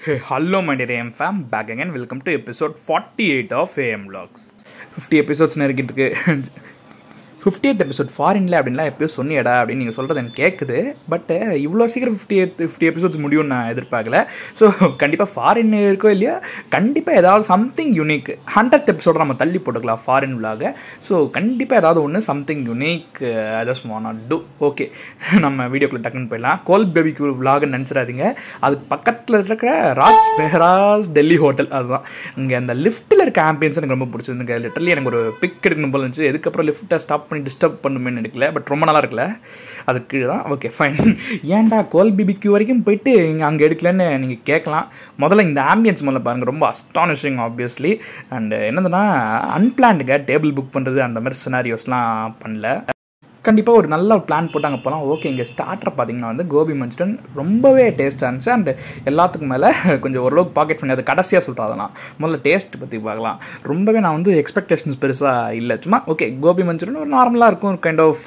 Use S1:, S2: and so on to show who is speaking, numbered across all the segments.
S1: Hey, hello my dear AM fam, back again. Welcome to episode 48 of AM Vlogs. 50 episodes நெருக்கிட்டு இருக்கு fiftieth episode ஃபாரின்ல அப்படின்லாம் எப்பயோ சொன்னியடா அப்படின்னு நீங்கள் சொல்கிறது எனக்கு கேட்குது பட் இவ்வளோ சீக்கிரம் ஃபிஃப்டி ஃபிஃப்டி எபிசோட்ஸ் முடியும்னு நான் எதிர்பார்க்கல ஸோ கண்டிப்பாக ஃபாரின் இருக்கோ இல்லையா கண்டிப்பாக ஏதாவது சம்திங் யூனிக் ஹண்ட்ரட் எபிசோட நம்ம தள்ளி போட்டுக்கலாம் ஃபாரின் விலாக ஸோ கண்டிப்பாக ஏதாவது ஒன்று something unique just want to okay நம்ம வீடியோக்குள்ள டக்குன்னு போயிடலாம் கோல் பேபிக்கு விலாக்னு நினச்சிடாதீங்க அதுக்கு பக்கத்தில் இருக்கிற ராஜ் பெஹராஸ் டெல்லி ஹோட்டல் அதுதான் இங்கே அந்த லிஃப்ட்டில் இருக்க ஆம்பியன்ஸ் எனக்கு ரொம்ப பிடிச்சிருந்துங்க லிட்டரலி எனக்கு ஒரு பிக் எடுக்கணும் போல இருந்துச்சு எதுக்கப்புறம் லிஃப்ட்டை ஸ்டாப் பண்ணி டிஸ்டர்ப் பண்ணுமே நினைக்கல பட் ரொம்ப நல்லா இருக்குல்ல அதுக்கு கீழே தான் ஓகே ஃபைன் ஏன்டா கோல் பிபிக்யூ வரைக்கும் போயிட்டு இங்கே அங்கே எடுக்கலன்னு நீங்கள் கேட்கலாம் முதல்ல இந்த ஆம்பியன்ஸ் முதல்ல பாருங்கள் ரொம்ப அஸ்டானிஷிங் ஆப்வியஸ்லி அண்ட் என்னதுன்னா அன்பிளான்டுங்க டேபிள் புக் பண்ணுறது அந்த மாதிரி சினாரியோஸ்லாம் பண்ணல கண்டிப்பாக ஒரு நல்ல பிளான் போட்டு அங்கே போகலாம் ஓகே இங்கே ஸ்டார்டர் பார்த்தீங்கன்னா வந்து கோபி மஞ்சூரியன் ரொம்பவே டேஸ்ட்டாக இருந்துச்சு அண்ட் எல்லாத்துக்கும் மேலே கொஞ்சம் ஓரளவுக்கு பாக்கெட் பண்ணி அது கடைசியாக சொல்கிறேன் அதெல்லாம் முதல்ல டேஸ்ட் பற்றி பார்க்கலாம் ரொம்பவே நான் வந்து எக்ஸ்பெக்டேஷன்ஸ் பெருசாக இல்லை சும்மா ஓகே கோபி மஞ்சூரியன் ஒரு நார்மலாக இருக்கும் kind of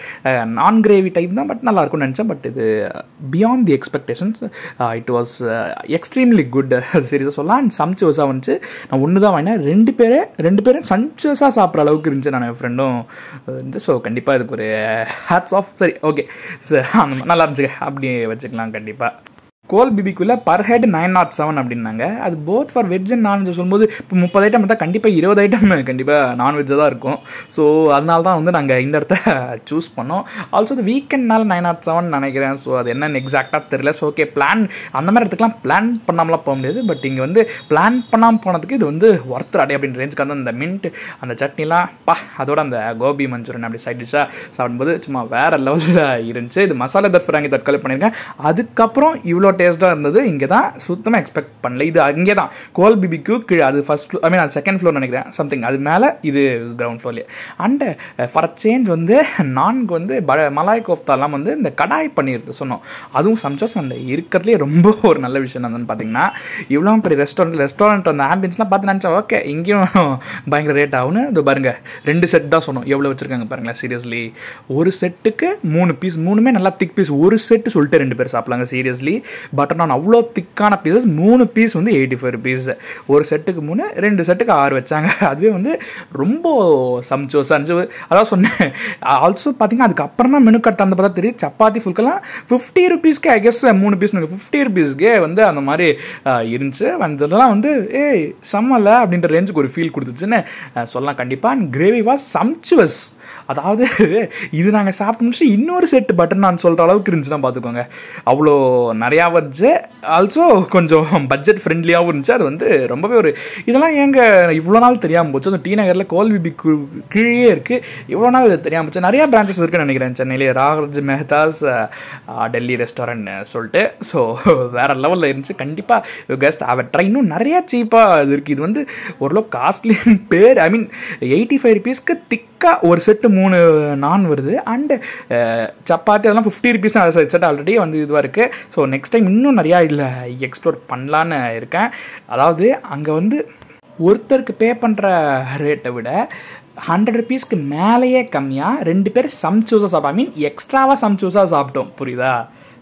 S1: non gravy type தான் பட் நல்லா இருக்கும்னு நினச்சேன் பட் இது beyond the expectations it was extremely good சீரியஸாக சொல்லலாம் அண்ட் சம்ச்சுவஸாக வந்துச்சு நான் ஒன்று தான் வாங்கினேன் ரெண்டு பேரே ரெண்டு பேரும் சம்ச்சுவஸாக சாப்பிட்ற அளவுக்கு இருந்துச்சு நான் என் ஃப்ரெண்டும் இருந்துச்சு ஸோ கண்டிப்பாக இதுக்கு ஒரு ஹேட்ஸ் ஆஃப் சரி ஓகே அந்த நல்லா இருந்துச்சு அப்படி வச்சுக்கலாம் கண்டிப்பாக கோல் பிபிக்குள்ள per head nine not seven அப்படின்னாங்க அது both for veg and non veg சொல்லும்போது இப்போ முப்பது ஐட்டம் பார்த்தா கண்டிப்பாக இருபது ஐட்டம் கண்டிப்பாக நான்வெஜ்ஜாக தான் இருக்கும் ஸோ அதனால தான் வந்து நாங்கள் இந்த இடத்த சூஸ் பண்ணோம் ஆல்சோ அது வீக்கெண்ட்னால நைன் நாட் செவன் நினைக்கிறேன் ஸோ அது என்னன்னு எக்ஸாக்டாக தெரியல ஸோ ஓகே பிளான் அந்த மாதிரி இடத்துக்குலாம் பிளான் பண்ணாமலாம் போக முடியாது பட் இங்கே வந்து பிளான் பண்ணாமல் போனதுக்கு இது வந்து ஒர்த்தர் அடே அப்படின்னு ரேஞ்சுக்கு வந்து அந்த மின்ட் அந்த சட்னிலாம் பா அதோட அந்த கோபி மஞ்சூரியன் அப்படி சைட் டிஷ்ஷாக சாப்பிடும்போது சும்மா வேறு லெவலில் இருந்துச்சு இது மசாலா தர்ஃபராங்கி தற்கொலை பண்ணியிருக்கேன் அதுக்கப்புறம் இவ்வளோ டேஸ்ட்டாக இருந்தது இங்கே தான் சுத்தமாக எக்ஸ்பெக்ட் பண்ணல இது அங்கே தான் கோல் பிபிக்கு கீழே அது ஃபஸ்ட் ஐ மீன் அது செகண்ட் ஃப்ளோர் நினைக்கிறேன் சம்திங் அது மேலே இது கிரவுண்ட் ஃப்ளோர்லேயே அண்டு ஃபார் சேஞ்ச் வந்து நான்கு வந்து ப மலாய் கோஃப்தாலாம் வந்து இந்த கடாய் பண்ணிடுறது சொன்னோம் அதுவும் சம்சோஸ் அந்த இருக்கிறதுலே ரொம்ப ஒரு நல்ல விஷயம் என்னன்னு பார்த்தீங்கன்னா இவ்வளோ பெரிய ரெஸ்டாரண்ட் ரெஸ்டாரண்ட் அந்த ஆம்பியன்ஸ்லாம் பார்த்து நினச்சா ஓகே இங்கேயும் பயங்கர ரேட் ஆகும்னு இது பாருங்கள் ரெண்டு செட் தான் சொன்னோம் எவ்வளோ வச்சுருக்காங்க பாருங்களேன் சீரியஸ்லி ஒரு செட்டுக்கு மூணு பீஸ் மூணுமே நல்லா திக் பீஸ் ஒரு செட்டு சொல்லிட்டு ரெண்டு பேர் சாப்பிட்லாங்க சீரியஸ்லி பட் நான் அவ்வளோ திக்கான பீசஸ் மூணு பீஸ் வந்து எயிட்டி ஃபைவ் ருபீஸ் ஒரு செட்டுக்கு மூணு ரெண்டு செட்டுக்கு ஆறு வச்சாங்க அதுவே வந்து ரொம்ப சம்ச்சோஸ் அஞ்சு அதான் சொன்னேன் ஆல்சோ பார்த்தீங்கன்னா அதுக்கப்புறம் தான் மெனு கார்டு தந்து பார்த்தா தெரியும் சப்பாத்தி ஃபுல்கெல்லாம் ஃபிஃப்டி ருபீஸ்க்கு ஐ கெஸ் மூணு பீஸ் ஃபிஃப்டி ருபீஸ்க்கே வந்து அந்த மாதிரி இருந்துச்சு வந்ததெல்லாம் வந்து ஏய் செம்மல அப்படின்ற ரேஞ்சுக்கு ஒரு ஃபீல் கொடுத்துச்சுன்னு சொல்லலாம் கண்டிப்பாக அண்ட் கிரேவி வாஸ் சம்ச்சுவஸ் அதாவது இது நாங்கள் சாப்பிட்டு முடிச்சு இன்னொரு செட்டு பட்டன் நான் சொல்கிற அளவுக்கு இருந்துச்சுன்னா பார்த்துக்கோங்க அவ்வளோ நிறையா வச்சு ஆல்சோ கொஞ்சம் பட்ஜெட் ஃப்ரெண்ட்லியாகவும் இருந்துச்சு அது வந்து ரொம்பவே ஒரு இதெல்லாம் ஏங்க இவ்வளோ நாள் தெரியாமல் போச்சு அந்த டி நகரில் கோல்விபி கீழே இருக்குது இவ்வளோ நாள் இது தெரியாமல் போச்சு நிறையா பிரான்ச்சஸ் இருக்குன்னு நினைக்கிறேன் சென்னையிலே ராஜ் மெஹதாஸ் டெல்லி ரெஸ்டாரண்ட் சொல்லிட்டு ஸோ வேறு லெவலில் இருந்துச்சு கண்டிப்பாக கெஸ்ட் அவர் ட்ரை இன்னும் நிறையா சீப்பாக இது இருக்குது இது வந்து ஓரளவு காஸ்ட்லின்னு பேர் ஐ மீன் எயிட்டி ஃபைவ் ருபீஸ்க்கு திக்காக ஒரு செட்டு மூணு நான் வருது அண்டு சப்பாத்தி அதெல்லாம் ஃபிஃப்டி ருபீஸ் தான் செட் ஆல்ரெடி வந்து இதுவாக இருக்குது ஸோ நெக்ஸ்ட் டைம் இன்னும் நிறையா இதில் எக்ஸ்ப்ளோர் பண்ணலான்னு இருக்கேன் அதாவது அங்கே வந்து ஒருத்தருக்கு பே பண்ணுற ரேட்டை விட ஹண்ட்ரட் ருபீஸ்க்கு மேலேயே கம்மியாக ரெண்டு பேர் சம்சூஸாக சாப்பிட்டோம் ஐ மீன் எக்ஸ்ட்ராவாக சம்சூஸாக சாப்பிட்டோம் புரியுதா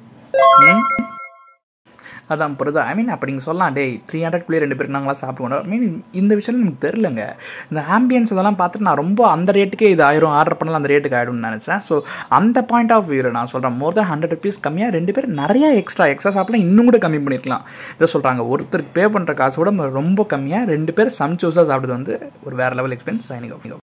S1: அதான் புரியுதா ஐ மீன் அப்படிங்க சொல்லலாம் டே த்ரீ ஹண்ட்ரட்குள்ளேயே ரெண்டு பேருக்கு நாங்களாம் சாப்பிடுவோம் ஐ மீன் இந்த விஷயம் எனக்கு தெரிலங்க இந்த ஆம்பியன்ஸ் இதெல்லாம் பார்த்துட்டு நான் ரொம்ப அந்த ரேட்டுக்கே இது ஆயிரும் ஆர்டர் பண்ணலாம் அந்த ரேட்டுக்கு ஆயிடும்னு நினச்சேன் ஸோ அந்த பாயிண்ட் ஆஃப் வியூ நான் சொல்கிறேன் மோர் தேன் ஹண்ட்ரட் ருபீஸ் கம்மியாக ரெண்டு பேர் நிறைய எக்ஸ்ட்ரா எக்ஸ்ட்ரா சாப்பிடலாம் இன்னும் கூட கம்மி பண்ணியிருக்கலாம் இதை சொல்கிறாங்க ஒருத்தருக்கு பே பண்ணுற காசு கூட ரொம்ப கம்மியாக ரெண்டு பேர் சம்சூஸாக சாப்பிடுறது வந்து ஒரு வேறு லெவல் எக்ஸ்பீரியன்ஸ் சைனிங் ஆஃப்